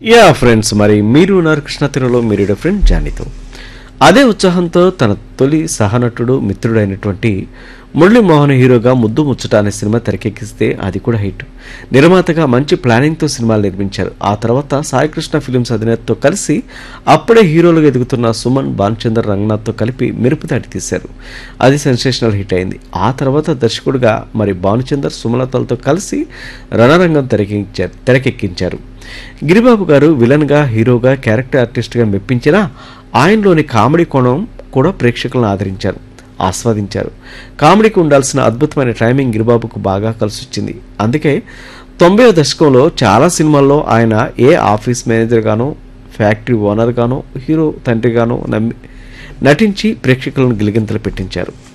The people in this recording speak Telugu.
యా ఫ్రెండ్స్ మరి మీరు ఉన్నారు కృష్ణ తిరులో మీరు ఫ్రెండ్ జానీతో అదే ఉత్సాహంతో తన తొలి సహనటుడు మిత్రుడైనటువంటి మురళీమోహన్ హీరోగా ముద్దు ముచ్చట అనే సినిమా తెరకెక్కిస్తే అది కూడా హిట్ నిర్మాతగా మంచి ప్లానింగ్తో సినిమాలు నిర్మించారు ఆ తర్వాత సాయికృష్ణ ఫిలిమ్స్ అధినేతతో కలిసి అప్పుడే హీరోలుగా ఎదుగుతున్న సుమన్ భానుచందర్ రంగనాథ్తో కలిపి మెరుపు దాటి తీశారు అది సెన్సేషనల్ హిట్ అయింది ఆ తర్వాత దర్శకుడిగా మరి భానుచందర్ సుమలతలతో కలిసి రణరంగం తెరకెక్కించారు తెరకెక్కించారు గిరిబాబు గారు విలన్గా హీరోగా క్యారెక్టర్ ఆర్టిస్ట్గా మెప్పించినా ఆయనలోని కామెడీ కోణం కూడా ప్రేక్షకులను ఆదరించారు ఆస్వాదించారు కామెడీకి ఉండాల్సిన అద్భుతమైన టైమింగ్ గిరిబాబుకు బాగా కలిసొచ్చింది అందుకే తొంభై దశకంలో చాలా సినిమాల్లో ఆయన ఏ ఆఫీస్ మేనేజర్ గానో ఫ్యాక్టరీ ఓనర్ గానో హీరో తండ్రి గానో నమ్మి నటించి ప్రేక్షకులను గిలిగింతలు పెట్టించారు